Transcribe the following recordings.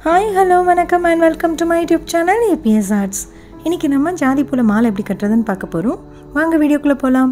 Hi hello வணக்கம் and welcome to my YouTube channel ABS arts இன்றைக்கி நம்ம ஜாதி பூல மாலை எப்படி கட்டுறதுன்னு பார்க்க போகிறோம் வாங்க வீடியோக்குள்ளே போகலாம்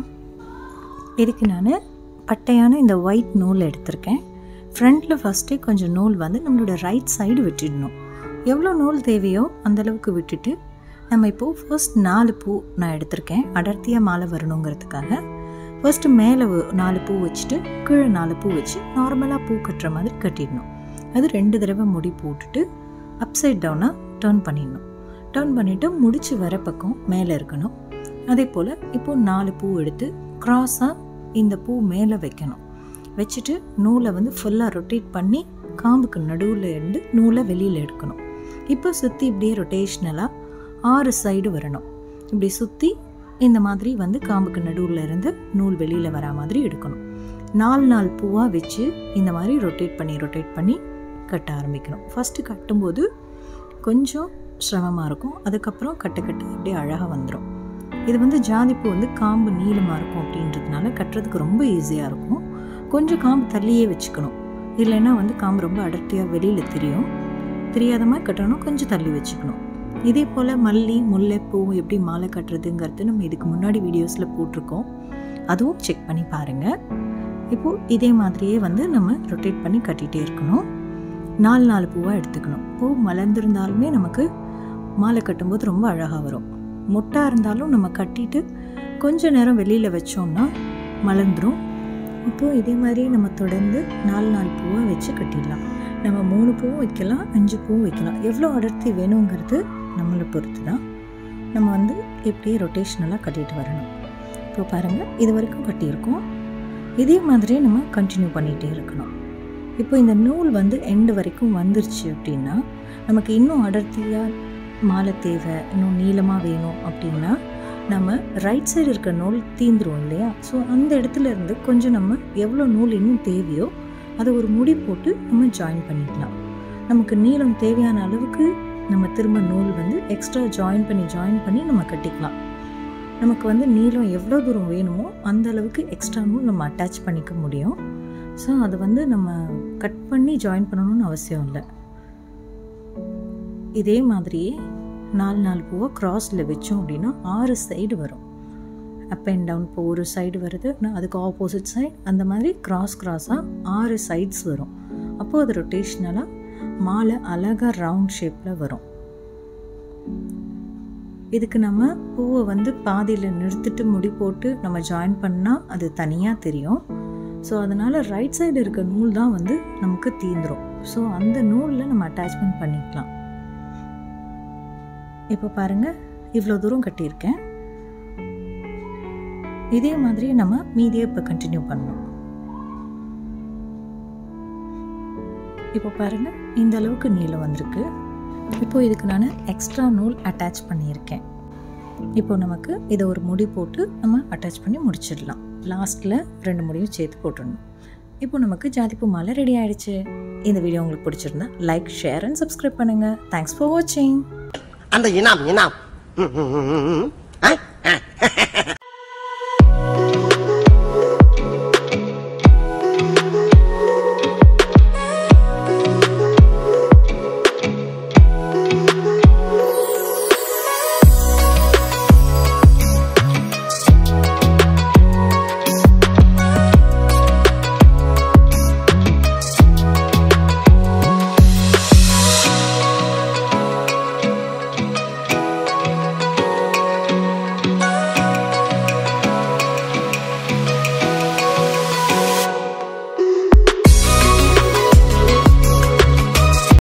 இதுக்கு நான் பட்டையான இந்த ஒயிட் நூல் எடுத்திருக்கேன் ஃப்ரண்ட்டில் ஃபஸ்ட்டே கொஞ்சம் நூல் வந்து நம்மளோட ரைட் சைடு விட்டுடணும் எவ்வளோ நூல் தேவையோ அந்த அளவுக்கு விட்டுட்டு நம்ம இப்போது ஃபர்ஸ்ட் நாலு பூ நான் எடுத்திருக்கேன் அடர்த்தியாக மாலை வரணுங்கிறதுக்காக ஃபர்ஸ்ட்டு மேலே ஒ- நாலு பூ வச்சுட்டு கீழே நாலு பூ வச்சு நார்மலாக பூ கட்டுற மாதிரி கட்டிடணும் அது ரெண்டு தடவை முடி போட்டுட்டு அப்சைட் டவுனாக டர்ன் பண்ணிடணும் டர்ன் பண்ணிவிட்டு முடிச்சு வர பக்கம் மேலே இருக்கணும் அதே போல் இப்போது நாலு பூ எடுத்து க்ராஸாக இந்த பூ மேலே வைக்கணும் வச்சுட்டு நூலை வந்து ஃபுல்லாக ரொட்டேட் பண்ணி காம்புக்கு நடுவில் இருந்து நூலை வெளியில் எடுக்கணும் இப்போ சுற்றி இப்படியே ரொட்டேஷ்னலாக ஆறு சைடு வரணும் இப்படி சுற்றி இந்த மாதிரி வந்து காம்புக்கு நடுவில் இருந்து நூல் வெளியில் வரா மாதிரி எடுக்கணும் நாலு நாலு பூவாக வச்சு இந்த மாதிரி ரொட்டேட் பண்ணி ரொட்டேட் பண்ணி கட்ட ஆரம்பிக்கணும் ஃபஸ்ட்டு கட்டும்போது கொஞ்சம் சிரமமாக இருக்கும் அதுக்கப்புறம் கட்ட கட்ட அப்படியே அழகாக வந்துடும் இது வந்து ஜாதிப்பூ வந்து காம்பு நீளமாக இருக்கும் அப்படின்றதுனால கட்டுறதுக்கு ரொம்ப ஈஸியாக இருக்கும் கொஞ்சம் காம்பு தள்ளியே வச்சுக்கணும் இல்லைன்னா வந்து காம்பு ரொம்ப அடர்த்தியாக வெளியில் தெரியும் தெரியாத மாதிரி கட்டணும் கொஞ்சம் தள்ளி வச்சுக்கணும் இதே போல் மல்லி முல்லைப்பூ எப்படி மாலை கட்டுறதுங்கிறது நம்ம இதுக்கு முன்னாடி வீடியோஸில் போட்டிருக்கோம் அதுவும் செக் பண்ணி பாருங்கள் இப்போது இதே மாதிரியே வந்து நம்ம ரொட்டேட் பண்ணி கட்டிகிட்டே இருக்கணும் நாலு நாலு பூவாக எடுத்துக்கணும் பூ மலர்ந்திருந்தாலுமே நமக்கு மாலை கட்டும்போது ரொம்ப அழகாக வரும் மொட்டாக இருந்தாலும் நம்ம கட்டிட்டு கொஞ்ச நேரம் வெளியில் வச்சோம்னா மலர்ந்துடும் இப்போ இதே மாதிரி நம்ம தொடர்ந்து நாலு நாலு பூவாக வச்சு கட்டிடலாம் நம்ம மூணு பூவும் வைக்கலாம் அஞ்சு பூவும் வைக்கலாம் எவ்வளோ அடர்த்தி வேணுங்கிறது நம்மளை பொறுத்து தான் நம்ம வந்து இப்படியே ரொட்டேஷ்னலாக கட்டிட்டு வரணும் இப்போ பாருங்கள் இது வரைக்கும் கட்டியிருக்கோம் இதே மாதிரியே நம்ம கண்டினியூ பண்ணிகிட்டே இருக்கணும் இப்போ இந்த நூல் வந்து எண்டு வரைக்கும் வந்துருச்சு அப்படின்னா நமக்கு இன்னும் அடர்த்தியாக மாலை தேவை இன்னும் நீளமாக வேணும் அப்படின்னா நம்ம ரைட் சைடு இருக்க நூல் தீந்துரும் இல்லையா ஸோ அந்த இடத்துல இருந்து கொஞ்சம் நம்ம எவ்வளோ நூல் இன்னும் தேவையோ அதை ஒரு முடி போட்டு நம்ம ஜாயின் பண்ணிக்கலாம் நமக்கு நீளம் தேவையான அளவுக்கு நம்ம திரும்ப நூல் வந்து எக்ஸ்ட்ரா ஜாயின் பண்ணி ஜாயின் பண்ணி நம்ம கட்டிக்கலாம் நமக்கு வந்து நீளம் எவ்வளோ தூரம் வேணுமோ அந்த அளவுக்கு எக்ஸ்ட்ரா நூல் நம்ம அட்டாச் பண்ணிக்க முடியும் ஸோ அதை வந்து நம்ம கட் பண்ணி ஜாயின் பண்ணணும்னு அவசியம் இல்லை இதே மாதிரியே நாலு நாலு பூவை க்ராஸில் வச்சோம் அப்படின்னா ஆறு சைடு வரும் அப் அண்ட் டவுன் இப்போ ஒரு சைடு வருது நான் அதுக்கு ஆப்போசிட் சைடு அந்த மாதிரி கிராஸ் கிராஸாக ஆறு சைட்ஸ் வரும் அப்போது அது ரொட்டேஷ்னலாக மாலை அழகாக ரவுண்ட் ஷேப்பில் வரும் இதுக்கு நம்ம பூவை வந்து பாதியில் நிறுத்திட்டு முடி போட்டு நம்ம ஜாயின் பண்ணால் அது தனியாக தெரியும் ஸோ அதனால் ரைட் சைடு இருக்க நூல் தான் வந்து நமக்கு தீந்துரும் ஸோ அந்த நூலில் நம்ம அட்டாச்மெண்ட் பண்ணிக்கலாம் இப்போ பாருங்கள் இவ்வளோ தூரம் கட்டியிருக்கேன் இதே மாதிரி நம்ம மீதியை இப்போ கண்டினியூ பண்ணணும் இப்போ பாருங்க இந்த அளவுக்கு நீளம் வந்திருக்கு இப்போ இதுக்கு நான் எக்ஸ்ட்ரா நூல் அட்டாச் பண்ணியிருக்கேன் இப்போ நமக்கு இதை ஒரு முடி போட்டு நம்ம அட்டாச் பண்ணி முடிச்சிடலாம் லாஸ்ட்டில் ரெண்டு முடியும் சேர்த்து போட்டுடணும் இப்போ நமக்கு ஜாதிப்பூ மாலை ரெடி ஆயிடுச்சு இந்த வீடியோ உங்களுக்கு பிடிச்சிருந்தா லைக் ஷேர் அண்ட் சப்ஸ்கிரைப் பண்ணுங்கள் தேங்க்ஸ் ஃபார் வாட்சிங் அந்த இனாம் இனாம் ம், ம், ம், ம், ம்.